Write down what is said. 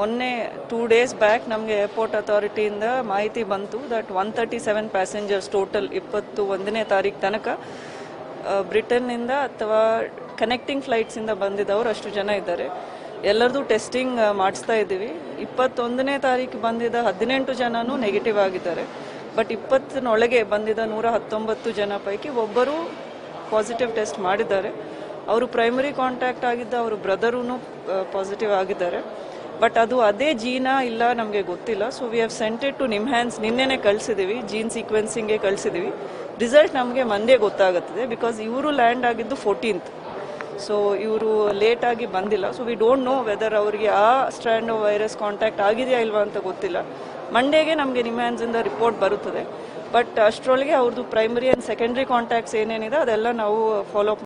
ಮೊನ್ನೆ two days back ನಮಗೆ airport ಅಥಾರಿಟಿಯಿಂದ ಮಾಹಿತಿ ಬಂತು that one thirty seven passengers total ಇಪ್ಪತ್ತು ಒಂದನೇ ತಾರೀಕು ತನಕ ಆ, ಬ್ರಿಟನ್ನಿಂದ ಅಥವಾ ಕನೆಕ್ಟಿಂಗ್ ಫ್ಲೈಟ್ಸಿಂದ ಬಂದಿದ್ದವರು ಅಷ್ಟು ಜನ ಇದ್ದಾರೆ ಎಲ್ಲರದು ಟೆಸ್ಟಿಂಗ್ ಮಾಡಿಸ್ತಾ ಇದ್ದೀವಿ ಇಪ್ಪತ್ತೊಂದನೇ ತಾರೀಕು ಬಂದಿದ್ದ ಹದಿನೆಂಟು ಜನನೂ ನೆಗೆಟಿವ್ ಆಗಿದ್ದಾರೆ ಬಟ್ ಇಪ್ಪತ್ತಿನೊಳಗೆ ಬಂದಿದ್ದ ನೂರ ಹತ್ತೊಂಬತ್ತು ಜನ ಪೈಕಿ ಒಬ್ಬರು ಪಾಸಿಟಿವ್ ಟೆಸ್ಟ್ ಮಾಡಿದ್ದಾರೆ ಅವರು ಪ್ರೈಮರಿ ಕಾಂಟ್ಯಾಕ್ಟ್ ಆಗಿದ್ದ ಅವರು ಬ್ರದರೂ ಪಾಸಿಟಿವ್ ಆಗಿದ್ದಾರೆ ಬಟ್ ಅದು ಅದೇ ಜೀನಾ ಇಲ್ಲ ನಮಗೆ ಗೊತ್ತಿಲ್ಲ so we have sented to NIMHANS ನಿನ್ನೆನೆ ಕಳಿಸಿದೀವಿ ಜೀನ್ ಸೀಕ್ವೆನ್ಸಿಂಗ್ಗೆ ಕಳಿಸಿದೀವಿ ರಿಸಲ್ಟ್ ನಮಗೆ ಮಂದೇ ಗೊತ್ತಾಗುತ್ತದೆ ಬಿಕಾಸ್ ಇವರು ಲ್ಯಾಂಡ್ ಆಗಿದ್ದು ಫೋರ್ಟೀನ್ತ್ ಸೊ ಇವರು ಲೇಟ್ ಆಗಿ ಬಂದಿಲ್ಲ so we don't know whether ಅವರಿಗೆ ಆ ಸ್ಟ್ರ್ಯಾಂಡ್ ವೈರಸ್ ಕಾಂಟ್ಯಾಕ್ಟ್ ಆಗಿದೆಯಾ ಇಲ್ವಾ ಅಂತ ಗೊತ್ತಿಲ್ಲ ಮಂಡೇಗೆ ನಮಗೆ ನಿಮ್ಮ ಹ್ಯಾಂಡ್ಸಿಂದ ರಿಪೋರ್ಟ್ ಬರುತ್ತದೆ ಬಟ್ ಅಷ್ಟರೊಳಗೆ ಅವ್ರದ್ದು ಪ್ರೈಮರಿ ಆ್ಯಂಡ್ ಸೆಕೆಂಡ್ರಿ ಕಾಂಟ್ಯಾಕ್ಟ್ಸ್ ಏನೇನಿದೆ ಅದೆಲ್ಲ ನಾವು ಫಾಲೋ ಅಪ್